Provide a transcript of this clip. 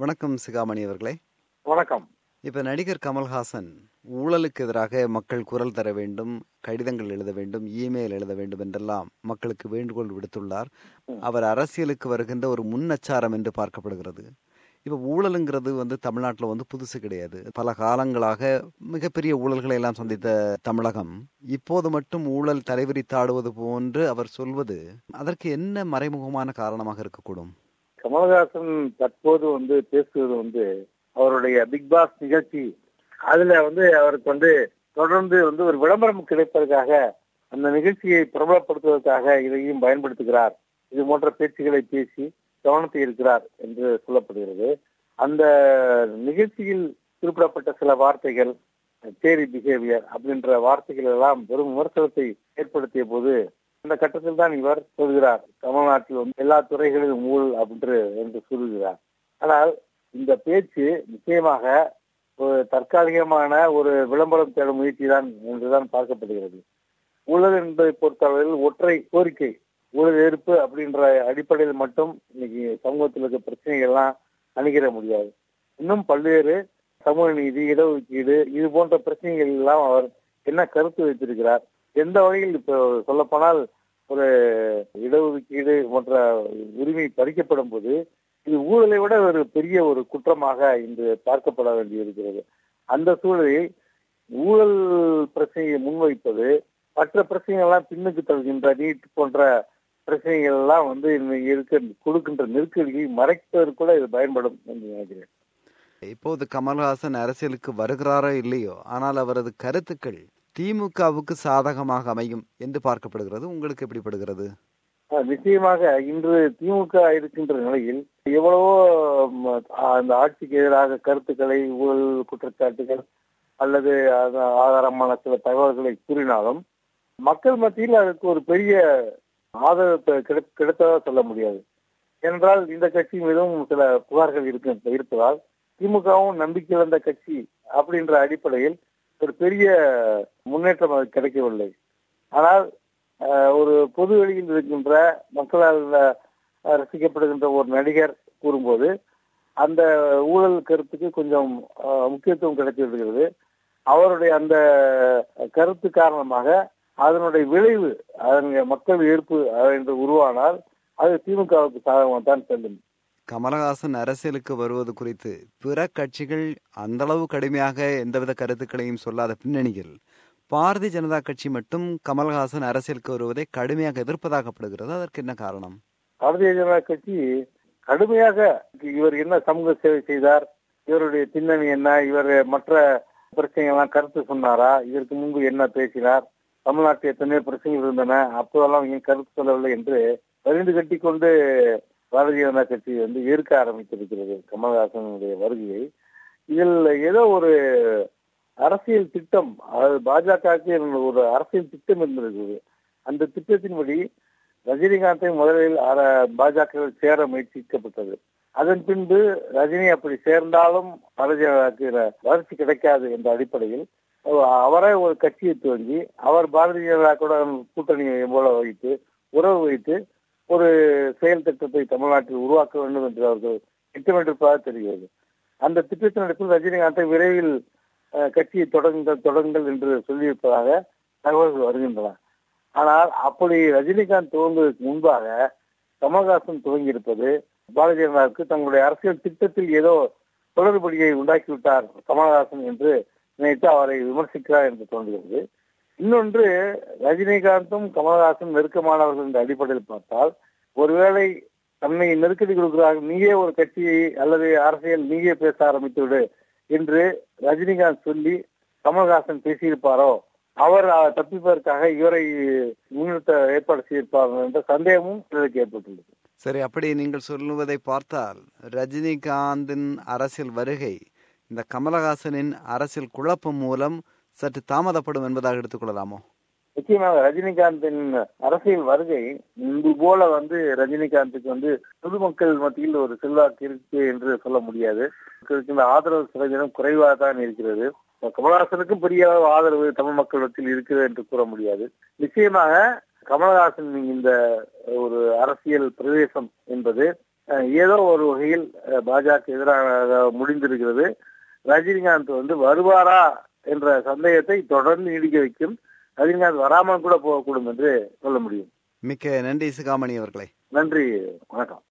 வணக்கம் சிகாமணி அவர்களே வணக்கம் இப்ப நடிகர் கமல்ஹாசன் ஊழலுக்கு எதிராக மக்கள் குரல் தர வேண்டும் கடிதங்கள் எழுத வேண்டும் இமெயில் எழுத வேண்டும் என்றெல்லாம் மக்களுக்கு வேண்டுகோள் விடுத்துள்ளார் அவர் அரசியலுக்கு வருகின்ற ஒரு முன்னச்சாரம் என்று பார்க்கப்படுகிறது இப்ப ஊழலுங்கிறது வந்து தமிழ்நாட்டில் வந்து புதுசு கிடையாது பல காலங்களாக மிகப்பெரிய ஊழல்களை எல்லாம் சந்தித்த தமிழகம் இப்போது மட்டும் ஊழல் தலைவிரித்தாடுவது போன்று அவர் சொல்வது அதற்கு என்ன மறைமுகமான காரணமாக இருக்கக்கூடும் கமல்ஹாசன் தற்போது வந்து பேசுவது வந்து அவருடைய பிக் பாஸ் நிகழ்ச்சி அதுல வந்து அவருக்கு வந்து தொடர்ந்து வந்து ஒரு விளம்பரம் கிடைப்பதற்காக அந்த நிகழ்ச்சியை பிரபலப்படுத்துவதற்காக இதையும் பயன்படுத்துகிறார் இது போன்ற பேச்சுகளை பேசி கவனத்தை இருக்கிறார் என்று சொல்லப்படுகிறது அந்த நிகழ்ச்சியில் குறிப்பிடப்பட்ட சில வார்த்தைகள் தேரி பிஹேவியர் அப்படின்ற வார்த்தைகள் எல்லாம் பெரும் விமர்சனத்தை ஏற்படுத்திய போது இந்த கட்டத்தில் தான் இவர் சொல்கிறார் தமிழ்நாட்டில் வந்து எல்லா துறைகளிலும் ஊழல் அப்படின்று என்று சொல்கிறார் ஆனால் இந்த பேச்சு நிச்சயமாக ஒரு தற்காலிகமான ஒரு விளம்பரம் தேடும் முயற்சி தான் என்றுதான் பார்க்கப்படுகிறது ஊழல் என்பதை பொறுத்தவரையில் ஒற்றை கோரிக்கை ஊழல் எதிர்ப்பு அப்படின்ற அடிப்படையில் மட்டும் இன்னைக்கு சமூகத்தில் இருக்க பிரச்சனைகள்லாம் அணுகிற முடியாது இன்னும் பல்வேறு சமூக நீதி இடஒதுக்கீடு இது போன்ற பிரச்சனைகள் எல்லாம் அவர் என்ன கருத்து வைத்திருக்கிறார் எந்த வகையில் இப்போ சொல்லப்போனால் ஒரு இடஒதுக்கீடு போன்ற உரிமை பறிக்கப்படும் போது இது ஊழலை விட ஒரு பெரிய ஒரு குற்றமாக இன்று பார்க்கப்பட வேண்டியிருக்கிறது அந்த சூழலில் ஊழல் பிரச்சனையை முன்வைப்பது மற்ற பிரச்சனைகள் எல்லாம் பின்னுக்கு தருகின்ற நீட் போன்ற பிரச்சனைகள் எல்லாம் வந்து இன்னைக்கு இருக்க கொடுக்கின்ற நெருக்கடியை மறைப்பதற்கு கூட இது பயன்படும் என்று நினைக்கிறேன் இப்போது கமல்ஹாசன் அரசியலுக்கு வருகிறாரோ இல்லையோ ஆனால் அவரது கருத்துக்கள் திமுகவுக்கு சாதகமாக அமையும் என்று பார்க்கப்படுகிறது உங்களுக்கு எப்படிப்படுகிறது நிச்சயமாக இன்று திமுக இருக்கின்ற நிலையில் எவ்வளவோ அந்த ஆட்சிக்கு எதிராக கருத்துக்களை ஊழல் குற்றச்சாட்டுகள் அல்லது ஆதாரமான சில தகவல்களை கூறினாலும் மக்கள் மத்தியில் அதுக்கு ஒரு பெரிய ஆதரத்தை கிடைத்ததா சொல்ல முடியாது என்றால் இந்த கட்சி மீதும் சில புகார்கள் இருக்கு இருப்பதால் திமுகவும் நம்பிக்கை வந்த கட்சி அப்படின்ற அடிப்படையில் ஒரு பெரிய முன்னேற்றம் அது கிடைக்கவில்லை ஆனால் ஒரு பொது வெளியில் இருக்கின்ற மக்களால் ரசிக்கப்படுகின்ற ஒரு நடிகர் கூறும்போது அந்த ஊழல் கருத்துக்கு கொஞ்சம் முக்கியத்துவம் கிடைத்திருக்கிறது அவருடைய அந்த கருத்து காரணமாக அதனுடைய விளைவு அதன் மக்கள் ஈர்ப்பு என்று உருவானால் அது திமுகவுக்கு சாதகமாக தான் செல்லும் கமலஹாசன் அரசியலுக்கு வருவது குறித்து பிற கட்சிகள் அந்த அளவு கடுமையாக எந்தவித கருத்துக்களையும் சொல்லாத பின்னணியில் பாரதிய ஜனதா கட்சி மட்டும் கமல்ஹாசன் அரசியலுக்கு வருவதை கடுமையாக எதிர்ப்பதாகப்படுகிறது அதற்கு என்ன காரணம் பாரதிய ஜனதா கட்சி கடுமையாக இவர் என்ன சமூக சேவை செய்தார் இவருடைய பின்னணி என்ன இவர் மற்ற பிரச்சனைகள்லாம் கருத்து சொன்னாரா இதற்கு முன்பு என்ன பேசினார் தமிழ்நாட்டில் எத்தனையோ பிரச்சனைகள் இருந்தன அப்போதெல்லாம் இங்கே கருத்து சொல்லவில்லை என்று வரிந்து கட்டி கொண்டு பாரதிய ஜனதா கட்சி வந்து ஏற்க ஆரம்பித்திருக்கிறது கமல்ஹாசனுடைய வருகையை இதில் ஏதோ ஒரு அரசியல் திட்டம் அதாவது பாஜகவுக்கு ஒரு அரசியல் திட்டம் இருந்திருக்குது அந்த திட்டத்தின்படி ரஜினிகாந்தை முதலில் பாஜக சேர முயற்சிக்கப்பட்டது அதன் பின்பு ரஜினி அப்படி சேர்ந்தாலும் பாரதிய ஜனதாக்கு வளர்ச்சி கிடைக்காது என்ற அடிப்படையில் அவரே ஒரு கட்சியை துவங்கி அவர் பாரதிய ஜனதா கூட கூட்டணியை போல வைத்து உறவு வைத்து ஒரு செயல் திட்டத்தை தமிழ்நாட்டில் உருவாக்க வேண்டும் என்று அவர்கள் திட்டமிட்டிருப்பதாக தெரிகிறது அந்த திட்டத்தின் அடிப்பில் ரஜினிகாந்தை விரைவில் கட்சியை தொடங்குங்கள் தொடங்குங்கள் என்று சொல்லியிருப்பதாக தகவல்கள் வருகின்றன ஆனால் அப்படி ரஜினிகாந்த் துவங்குவதற்கு முன்பாக கமல்ஹாசன் துவங்கியிருப்பது பாரதிய ஜனதாவுக்கு தங்களுடைய அரசியல் திட்டத்தில் ஏதோ தொடர்படியை உண்டாக்கிவிட்டார் கமல்ஹாசன் என்று நினைத்து அவரை விமர்சிக்கிறார் என்று தோன்றுகிறது இன்னொன்று ரஜினிகாந்தும் கமல்ஹாசன் நெருக்கமானவர்கள் என்ற அடிப்படையில் பார்த்தால் ஒருவேளை தன்னை நெருக்கடி கொடுக்கிறார்கள் நீயே ஒரு கட்சியை அல்லது அரசியல் நீயே பேச ஆரம்பித்து விடு என்று ரஜினிகாந்த் சொல்லி கமல்ஹாசன் பேசியிருப்பாரோ அவர் தப்பிப்பதற்காக இவரை முன்னிறுத்த ஏற்பாடு செய்திருப்பார் என்ற சந்தேகமும் சிலருக்கு ஏற்பட்டுள்ளது சரி அப்படி நீங்கள் சொல்லுவதை பார்த்தால் ரஜினிகாந்தின் அரசியல் வருகை இந்த கமலஹாசனின் அரசியல் குழப்பம் மூலம் சற்று தாமதப்படும் என்பதாக எடுத்துக்கொள்ளலாமோ நிச்சயமாக ரஜினிகாந்தின் அரசியல் வருகை முன்பு போல வந்து ரஜினிகாந்துக்கு வந்து பொதுமக்கள் மத்தியில் ஒரு செல்வாக்கு இருக்கு என்று சொல்ல முடியாது இருக்கின்ற ஆதரவு சதவீதம் குறைவாக தான் இருக்கிறது கமலஹாசனுக்கும் பெரிய ஆதரவு தமிழ் மக்கள் மத்தியில் இருக்கிறது என்று கூற முடியாது நிச்சயமாக கமலஹாசன் இந்த ஒரு அரசியல் பிரவேசம் என்பது அஹ், ஏதோ ஒரு வகையில் அஹ், பாஜக எதிராக முடிந்திருக்கிறது ரஜினிகாந்த் வந்து வருவாரா என்ற சந்தேகத்தை தொடர்ந்து நீடிக்க வைக்கும் ரஜினிகாந்த் வராமல் கூட போகக்கூடும் என்று சொல்ல முடியும் மிக்க நன்றி சிகாமணி அவர்களே நன்றி வணக்கம்